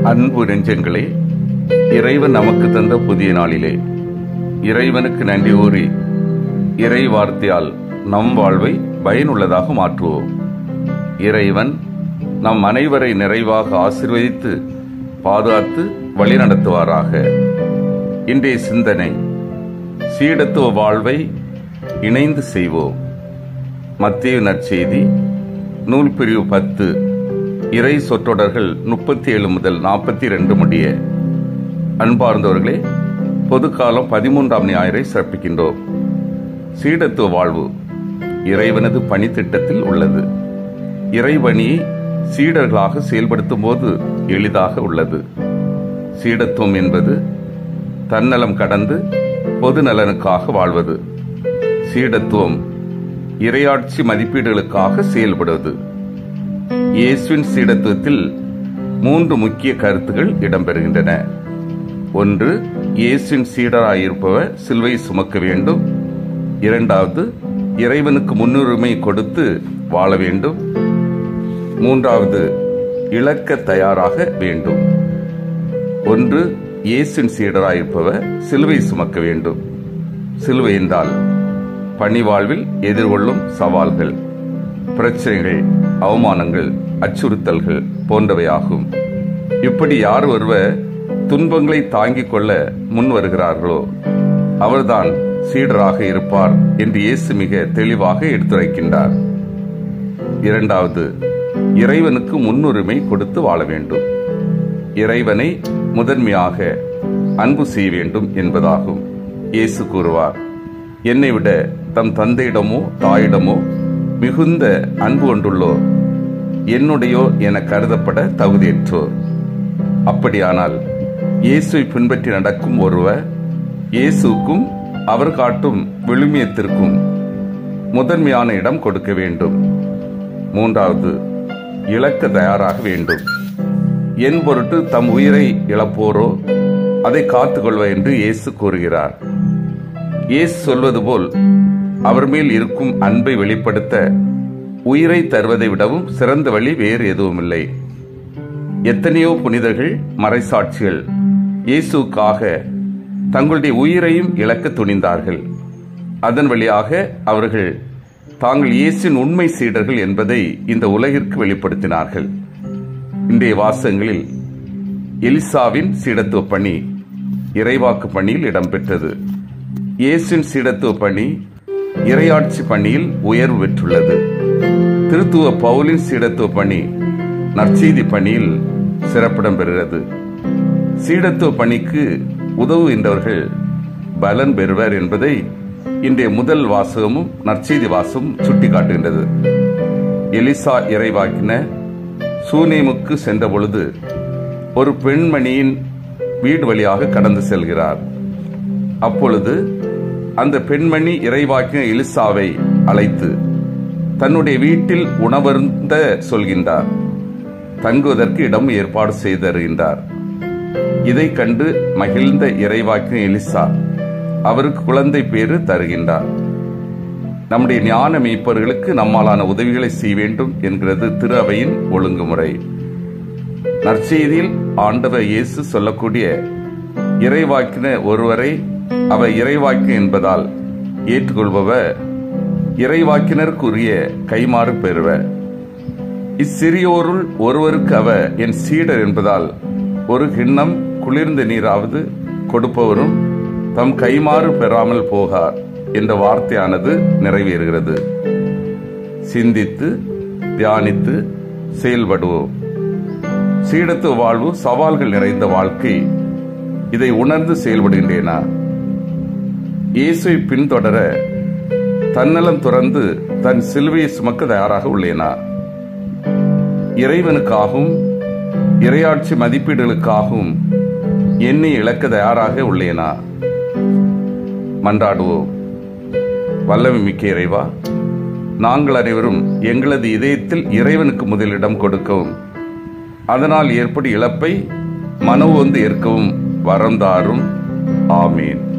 அன்பு நெஞ்சங்களே இறைவன் நமக்கு தந்த புதிய நாளிலே இறைவனுக்கு நன்றி கூறி இறை வார்த்தையால் நம் வாழ்வை பயனுள்ளதாக மாற்றுவோம் இறைவன் நம் அனைவரை நிறைவாக ஆசீர்வதித்து பாதுகாத்து வழிநடத்துவாராக இன்றைய சிந்தனை சீடத்துவ வாழ்வை இணைந்து செய்வோம் மத்திய நற்செய்தி நூல் பிரிவு பத்து இறை சொற்றொடர்கள் முப்பத்தி ஏழு முதல் நாற்பத்தி ரெண்டு முடிய அன்பார்ந்தவர்களே பொதுக்காலம் பதிமூன்றாம் ஞாயிறை சிறப்பிக்கின்றோம் சீடத்துவ வாழ்வு இறைவனது பணித்திட்டத்தில் உள்ளது இறைவனியை சீடர்களாக செயல்படுத்தும் போது எளிதாக உள்ளது சீடத்துவம் என்பது தன்னலம் கடந்து பொது நலனுக்காக வாழ்வது சீடத்துவம் இரையாட்சி மதிப்பீடுகளுக்காக செயல்படுவது இயேசுவின் சீடத்துவத்தில் மூன்று முக்கிய கருத்துகள் இடம்பெறுகின்றன ஒன்று இயேசுவின் சீடராயிருப்பவர் சிலுவை சுமக்க வேண்டும் இரண்டாவது இறைவனுக்கு முன்னுரிமை கொடுத்து வாழ வேண்டும் மூன்றாவது இழக்க தயாராக வேண்டும் ஒன்று இயேசுவின் சீடராயிருப்பவர் சிலுவை சுமக்க வேண்டும் சிலுவை என்றால் பணி வாழ்வில் எதிர்கொள்ளும் சவால்கள் பிரச்சனைகள் அவமானங்கள் அச்சுறுத்தல்கள் போன்றவையாகும் இப்படி யார் ஒருவர் துன்பங்களை தாங்கிக் கொள்ள முன் வருகிறார்களோ அவர்தான் சீடராக இருப்பார் என்று இயேசு மிக தெளிவாக எடுத்துரைக்கின்றார் இரண்டாவது இறைவனுக்கு முன்னுரிமை கொடுத்து வாழ வேண்டும் இறைவனை முதன்மையாக அன்பு செய்ய வேண்டும் என்பதாகும் இயேசு கூறுவார் என்னை விட தம் தந்தையிடமோ தாயிடமோ மிகுந்த அன்பு கொண்டுள்ளோர் என்னுடையோ என கருதப்பட தகுதியற்றோர் அப்படியானால் இயேசுவை பின்பற்றி நடக்கும் ஒருவர் இயேசுக்கும் அவர் காட்டும் விழுமியத்திற்கும் முதன்மையான இடம் கொடுக்க வேண்டும் மூன்றாவது இழக்க தயாராக வேண்டும் என் பொருட்டு தம் உயிரை இழப்போரோ அதை காத்துக்கொள்வ என்று இயேசு கூறுகிறார் இயேசு சொல்வது போல் அவர் மேல் இருக்கும் அன்பை வெளிப்படுத்த உயிரை தருவதை விடவும் சிறந்த வழி வேறு எதுவுமில்லை எத்தனையோ புனிதர்கள் மறைசாட்சிகள் இயேசுக்காக தங்களுடைய உயிரையும் இழக்க துணிந்தார்கள் அதன் வழியாக அவர்கள் தாங்கள் இயேசின் உண்மை சீடர்கள் என்பதை இந்த உலகிற்கு வெளிப்படுத்தினார்கள் இன்றைய வாசகங்களில் எலிசாவின் சீடத்துவ பணி இறைவாக்கு பணியில் இடம்பெற்றது இயேசின் சீடத்துவ பணி இறையாட்சி பணியில் உயர்வு பெற்றுள்ளது திருத்துவ பவுலின் சீடத்துவ பணி நற்செய்தி பணியில் சிறப்பிடம் பெறுகிறது சீடத்துவ பணிக்கு உதவுகின்றவர்கள் பலன் பெறுவர் என்பதை இன்றைய முதல் வாசகமும் நற்செய்தி வாசகமும் சுட்டிக்காட்டுகின்றது எலிசா இறைவாக்கின சூனேமுக்கு சென்ற பொழுது ஒரு பெண்மணியின் வீடு வழியாக கடந்து செல்கிறார் அப்பொழுது அந்த பெண்மணி இறைவாக்கின எலிசாவை அழைத்து தன்னுடைய வீட்டில் உணவருந்த சொல்கின்றார் தங்குவதற்கு இடம் ஏற்பாடு செய்து தருகின்றார் இதை கண்டு மகிழ்ந்த இறைவாக்கின எலிசா அவருக்கு குழந்தை பேரு தருகின்றார் நம்முடைய ஞான மீட்பர்களுக்கு நம்மாலான உதவிகளை செய்ய வேண்டும் என்கிறது திரு அவையின் ஒழுங்குமுறை நற்செய்தியில் ஆண்டவர் இயேசு சொல்லக்கூடிய இறைவாக்கின ஒருவரை அவர் இறைவாக்கு என்பதால் ஏற்றுக்கொள்பவர் இறைவாக்கினருக்குரிய கைமாறு பெறுவர் இச்சிறியோருள் ஒருவருக்கு அவர் என் சீடர் என்பதால் ஒரு கிண்ணம் குளிர்ந்த நீராவது கொடுப்பவரும் தம் கைமாறு பெறாமல் போகார் என்ற வார்த்தையானது நிறைவேறுகிறது சிந்தித்து தியானித்து செயல்படுவோம் சீடத்து வாழ்வு சவால்கள் நிறைந்த வாழ்க்கை இதை உணர்ந்து செயல்படுகின்றேனா இயேசுவை பின்தொடர தன்னலம் துறந்து தன் சிலுவையை சுமக்க தயாராக உள்ளேனா இறைவனுக்காகவும் இரையாட்சி மதிப்பீடுகளுக்காகவும் என்னை இழக்க தயாராக உள்ளேனா மன்றாடுவோம் வல்லமை மிக்க இறைவா நாங்கள் அனைவரும் எங்களது இதயத்தில் இறைவனுக்கு முதலிடம் கொடுக்கவும் அதனால் ஏற்படும் இழப்பை மனவு வந்து ஏற்கவும் வரம் தாரும் ஆமீன்